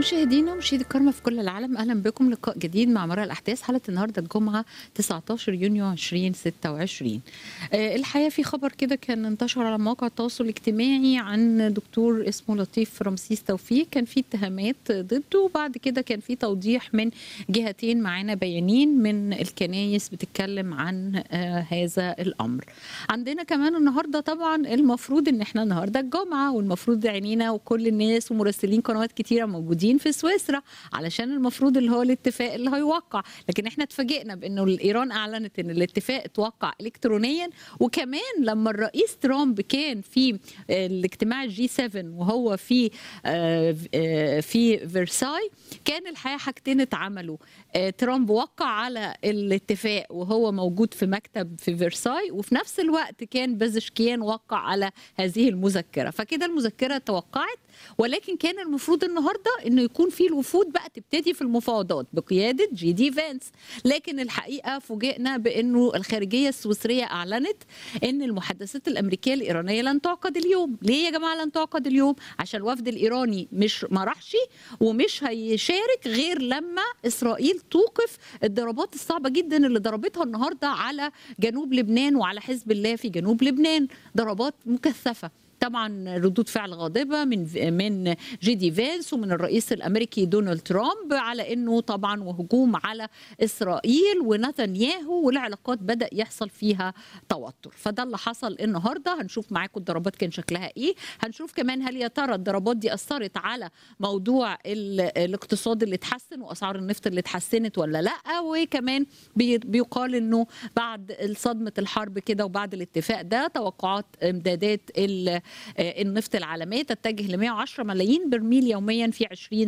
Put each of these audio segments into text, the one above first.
مشاهدينا ومشاهدي الكرامة في كل العالم أهلا بكم لقاء جديد مع مرة الأحداث حلقة النهاردة الجمعة 19 يونيو 2026 آه، الحقيقة في خبر كده كان انتشر على مواقع التواصل الاجتماعي عن دكتور اسمه لطيف رمسيس توفيق كان في اتهامات ضده وبعد كده كان في توضيح من جهتين معانا بيانين من الكنايس بتتكلم عن آه، هذا الأمر عندنا كمان النهاردة طبعا المفروض ان احنا النهاردة الجمعة والمفروض عينينا وكل الناس ومراسلين قنوات كتيرة موجودين في سويسرا علشان المفروض اللي هو الاتفاق اللي هيوقع لكن احنا اتفاجئنا بانه ايران اعلنت ان الاتفاق اتوقع الكترونيا وكمان لما الرئيس ترامب كان في الاجتماع الجي 7 وهو في آه، آه، في فرساي كان الحقيقه حاجتين اتعملوا آه، ترامب وقع على الاتفاق وهو موجود في مكتب في فرساي وفي نفس الوقت كان بازشكيان وقع على هذه المذكره فكده المذكره توقعت ولكن كان المفروض النهارده انه يكون في الوفود بقى تبتدي في المفاوضات بقياده جي دي فانس لكن الحقيقه فوجئنا بانه الخارجيه السويسريه اعلنت ان المحادثات الامريكيه الايرانيه لن تعقد اليوم ليه يا جماعه لن تعقد اليوم عشان الوفد الايراني مش ما راحش ومش هيشارك غير لما اسرائيل توقف الضربات الصعبه جدا اللي ضربتها النهارده على جنوب لبنان وعلى حزب الله في جنوب لبنان ضربات مكثفه طبعا ردود فعل غاضبه من من جي دي فانس ومن الرئيس الامريكي دونالد ترامب على انه طبعا وهجوم على اسرائيل ونتنياهو والعلاقات بدا يحصل فيها توتر فده اللي حصل النهارده هنشوف معاكم الضربات كان شكلها ايه هنشوف كمان هل يا ترى الضربات دي اثرت على موضوع ال- الاقتصاد اللي اتحسن واسعار النفط اللي اتحسنت ولا لا وكمان بي- بيقال انه بعد صدمه الحرب كده وبعد الاتفاق ده توقعات امدادات ال- آه، النفط العالميه تتجه ل 110 ملايين برميل يوميا في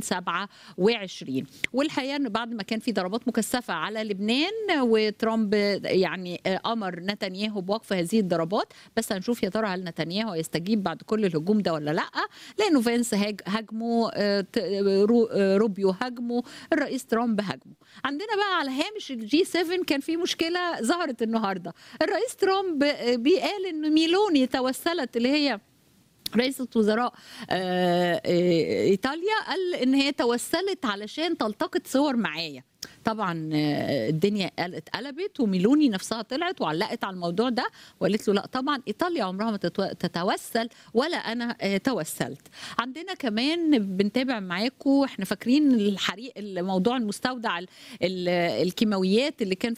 2027 والحقيقه ان بعد ما كان في ضربات مكثفه على لبنان وترامب يعني آه، امر نتنياهو بوقف هذه الضربات بس هنشوف يا ترى هل نتنياهو هيستجيب بعد كل الهجوم ده ولا لا لانه فانس هاج- هاجمه آه، ت- رو- آه، روبيو هاجمه الرئيس ترامب هاجمه عندنا بقى على هامش الجي 7 كان في مشكله ظهرت النهارده الرئيس ترامب آه، بيقال ان ميلوني توسلت اللي هي رئيسة وزراء آه، آه، ايطاليا قال ان هي توسلت علشان تلتقط صور معايا طبعا آه، الدنيا قال- اتقلبت وميلوني نفسها طلعت وعلقت على الموضوع ده وقالت له لا طبعا ايطاليا عمرها ما تتو- تتوسل ولا انا آه، توسلت عندنا كمان بنتابع معاكم احنا فاكرين الحريق موضوع المستودع ال- ال- الكيماويات اللي كان